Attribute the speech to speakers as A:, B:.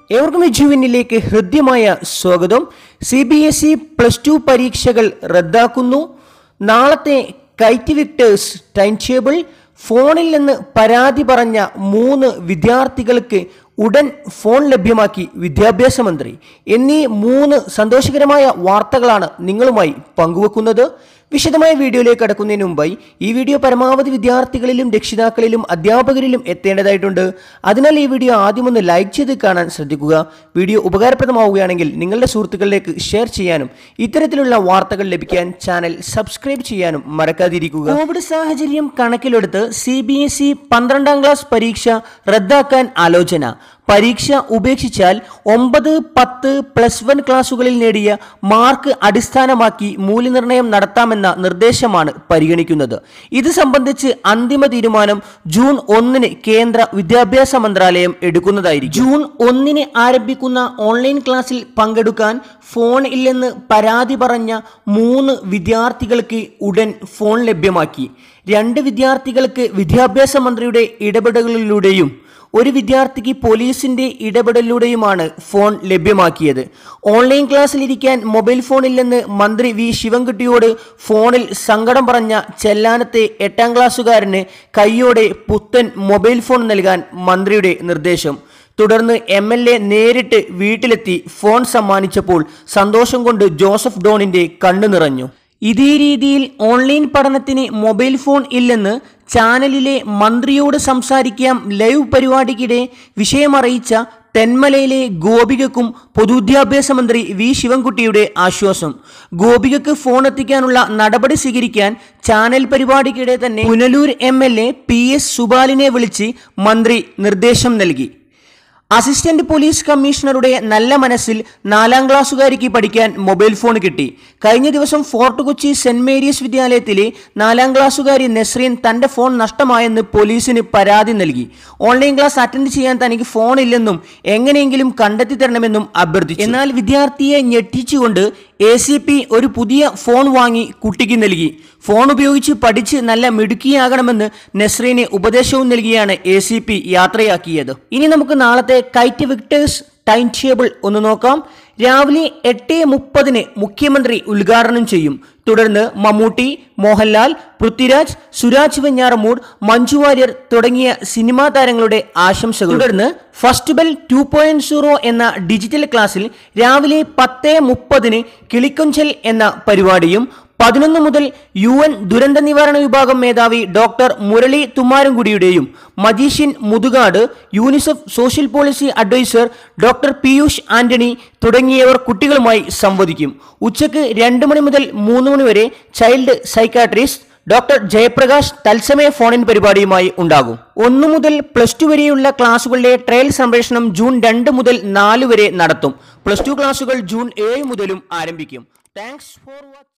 A: ഏവർക്കും എജുവിനിലേക്ക് ഹൃദ്യമായ സ്വാഗതം C B S E plus two പരീക്ഷകൾ റദ്ദാക്കുന്നു നാളത്തെ കൈറ്റ് വിക്ടേഴ്സ് ടൈം ടേബിൾ ഫോണിൽ നിന്ന് പരാതി പറഞ്ഞ മൂന്ന് വിദ്യാർത്ഥികൾക്ക് ഉടൻ ഫോൺ ലഭ്യമാക്കി വിദ്യാഭ്യാസ മന്ത്രി എന്നീ മൂന്ന് സന്തോഷകരമായ വാർത്തകളാണ് നിങ്ങളുമായി പങ്കുവെക്കുന്നത് വിശദമായ വീഡിയോയിലേക്ക് കടക്കുന്നതിന് മുമ്പായി ഈ വീഡിയോ പരമാവധി വിദ്യാർത്ഥികളിലും രക്ഷിതാക്കളിലും അധ്യാപകരിലും എത്തേണ്ടതായിട്ടുണ്ട് അതിനാൽ ഈ വീഡിയോ ആദ്യം ഒന്ന് ലൈക്ക് ചെയ്ത് കാണാൻ ശ്രദ്ധിക്കുക വീഡിയോ ഉപകാരപ്രദമാവുകയാണെങ്കിൽ നിങ്ങളുടെ സുഹൃത്തുക്കളിലേക്ക് ഷെയർ ചെയ്യാനും ഇത്തരത്തിലുള്ള വാർത്തകൾ ലഭിക്കാൻ ചാനൽ സബ്സ്ക്രൈബ് ചെയ്യാനും മറക്കാതിരിക്കുക കോവിഡ് സാഹചര്യം കണക്കിലെടുത്ത് സി ബി എസ് ഇ പന്ത്രണ്ടാം ക്ലാസ് പരീക്ഷ റദ്ദാക്കാൻ ആലോചന പരീക്ഷ ഉപേക്ഷിച്ചാൽ ഒമ്പത് പത്ത് പ്ലസ് വൺ ക്ലാസുകളിൽ നേടിയ മാർക്ക് അടിസ്ഥാനമാക്കി മൂല്യനിർണ്ണയം നടത്താമെന്ന നിർദ്ദേശമാണ് പരിഗണിക്കുന്നത് ഇത് സംബന്ധിച്ച് അന്തിമ തീരുമാനം ജൂൺ ഒന്നിന് കേന്ദ്ര വിദ്യാഭ്യാസ മന്ത്രാലയം എടുക്കുന്നതായിരിക്കും ജൂൺ ഒന്നിന് ആരംഭിക്കുന്ന ഓൺലൈൻ ക്ലാസ്സിൽ പങ്കെടുക്കാൻ ഫോൺ ഇല്ലെന്ന് പരാതി പറഞ്ഞ മൂന്ന് വിദ്യാർത്ഥികൾക്ക് ഉടൻ ഫോൺ ലഭ്യമാക്കി രണ്ട് വിദ്യാർത്ഥികൾക്ക് വിദ്യാഭ്യാസ മന്ത്രിയുടെ ഇടപെടലുകളിലൂടെയും ഒരു വിദ്യാർത്ഥിക്ക് പോലീസിന്റെ ഇടപെടലിലൂടെയുമാണ് ഫോൺ ലഭ്യമാക്കിയത് ഓൺലൈൻ ക്ലാസ്സിലിരിക്കാൻ മൊബൈൽ ഫോൺ ഇല്ലെന്ന് മന്ത്രി വി ശിവൻകുട്ടിയോട് ഫോണിൽ സങ്കടം പറഞ്ഞ ചെല്ലാനത്തെ എട്ടാം ക്ലാസ്സുകാരന് കൈയോടെ പുത്തൻ മൊബൈൽ ഫോൺ നൽകാൻ മന്ത്രിയുടെ നിർദ്ദേശം തുടർന്ന് എം എൽ എ നേരിട്ട് വീട്ടിലെത്തി ഫോൺ സമ്മാനിച്ചപ്പോൾ സന്തോഷം കൊണ്ട് ജോസഫ് ഡോണിന്റെ കണ്ണു നിറഞ്ഞു ഇതേ രീതിയിൽ ഓൺലൈൻ പഠനത്തിന് മൊബൈൽ ഫോൺ ഇല്ലെന്ന് ചാനലിലെ മന്ത്രിയോട് സംസാരിക്കാം ലൈവ് പരിപാടിക്കിടെ വിഷയമറിയിച്ച തെന്മലയിലെ ഗോപികക്കും പൊതുവിദ്യാഭ്യാസ മന്ത്രി വി ശിവൻകുട്ടിയുടെ ആശ്വാസം ഗോപികക്ക് ഫോൺ എത്തിക്കാനുള്ള നടപടി സ്വീകരിക്കാൻ ചാനൽ പരിപാടിക്കിടെ തന്നെ Punalur M L A P S സുബാലിനെ വിളിച്ച് മന്ത്രി നിർദ്ദേശം നൽകി അസിസ്റ്റന്റ് പോലീസ് കമ്മീഷണറുടെ നല്ല മനസ്സിൽ നാലാം ക്ലാസ്സുകാരിക്ക് പഠിക്കാൻ മൊബൈൽ ഫോൺ കിട്ടി കഴിഞ്ഞ ദിവസം ഫോർട്ട് കൊച്ചി സെന്റ് മേരീസ് വിദ്യാലയത്തിലെ നാലാം ക്ലാസ്സുകാരി നസ്രീൻ തന്റെ ഫോൺ നഷ്ടമായെന്ന് പോലീസിന് പരാതി നൽകി ഓൺലൈൻ ക്ലാസ് അറ്റൻഡ് ചെയ്യാൻ തനിക്ക് ഫോൺ ഇല്ലെന്നും എങ്ങനെയെങ്കിലും കണ്ടെത്തി തരണമെന്നും അഭ്യർത്ഥിച്ചു എന്നാൽ വിദ്യാർത്ഥിയെ ഞെട്ടിച്ചുകൊണ്ട് എ സി പി ഒരു പുതിയ ഫോൺ വാങ്ങി കുട്ടിക്ക് നൽകി ഫോൺ ഉപയോഗിച്ച് പഠിച്ച് നല്ല മിടുക്കിയാകണമെന്ന് നസ്രീന് ഉപദേശവും നൽകിയാണ് എ സി പി യാത്രയാക്കിയത് ഇനി നമുക്ക് നാളത്തെ കൈറ്റ് വിക്ടേഴ്സ് ടൈം ടേബിൾ ഒന്ന് നോക്കാം രാവിലെ എട്ട് മുപ്പതിന് മുഖ്യമന്ത്രി ഉദ്ഘാടനം ചെയ്യും തുടർന്ന് മമ്മൂട്ടി മോഹൻലാൽ പൃഥ്വിരാജ് സുരാജ് വെഞ്ഞാറമൂട് മഞ്ജു വാര്യർ തുടങ്ങിയ സിനിമാ താരങ്ങളുടെ ആശംസകൾ തുടർന്ന് first bell two point zero എന്ന ഡിജിറ്റൽ ക്ലാസ്സിൽ രാവിലെ പത്ത് മുപ്പതിന് കിളിക്കൊഞ്ചൽ എന്ന പരിപാടിയും പതിനൊന്ന് മുതൽ യു എൻ ദുരന്ത നിവാരണ വിഭാഗം മേധാവി ഡോക്ടർ മുരളി തുമ്മാരൻകുടിയുടെയും magician Muthukad UNICEF social policy adviser doctor Piyush Antony തുടങ്ങിയവർ കുട്ടികളുമായി സംവദിക്കും ഉച്ചയ്ക്ക് രണ്ട് മണി മുതൽ മൂന്ന് മണി വരെ ചൈൽഡ് സൈക്കാട്രിസ്റ്റ് ഡോക്ടർ ജയപ്രകാശ് തത്സമയ ഫോണിൻ പരിപാടിയുമായി ഉണ്ടാകും ഒന്നു മുതൽ പ്ലസ് ടു വരെയുള്ള ക്ലാസുകളുടെ ട്രയൽ സംപ്രേഷണം ജൂൺ രണ്ട് മുതൽ നാല് വരെ നടത്തും പ്ലസ് ടു ക്ലാസുകൾ ജൂൺ ഏഴ് മുതലും ആരംഭിക്കും താങ്ക്സ് ഫോർ വാച്ചിങ്